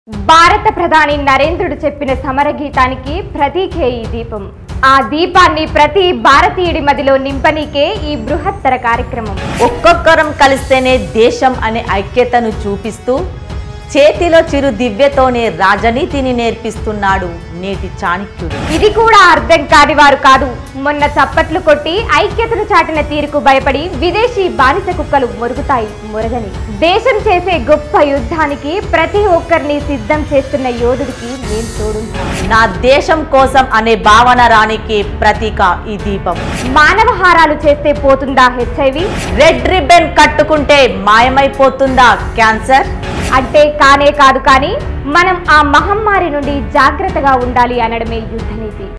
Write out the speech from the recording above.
భారత ప్రధాని నరేంద్రుడు చెప్పిన సమర గీతానికి ప్రతీకే ఈ దీపం ఆ దీపాన్ని ప్రతి భారతీయుడి మదిలో నింపనీకే ఈ బృహత్తర కార్యక్రమం ఒక్కొక్కరం కలిస్తేనే దేశం అనే ఐక్యతను చూపిస్తూ చేతిలో చిరు దివ్యతోనే రాజనీతిని నేర్పిస్తున్నాడు నేటి చాణక్యుడు ఇది కూడా అర్థం కాని వారు కాదు మొన్న చప్పట్లు కొట్టి ఐక్యతను చాటిన తీరుకు భయపడి విదేశీ బానిస కుక్కలు మొరుగుతాయి మొరగని దేశం చేసే గొప్ప యుద్ధానికి ప్రతి ఒక్కరిని సిద్ధం చేస్తున్న యోధుడికి నేను తోడుంటాను నా దేశం కోసం అనే భావన రానికి ప్రతీక ఈ దీపం మానవహారాలు చేస్తే పోతుందా హెచ్ఐవి రెడ్ రిబ్బన్ కట్టుకుంటే మాయమైపోతుందా క్యాన్సర్ అంటే కానే కాదు కానీ మనం ఆ మహమ్మారి నుండి జాగ్రత్తగా ఉండాలి అనడమే యుద్ధనీతి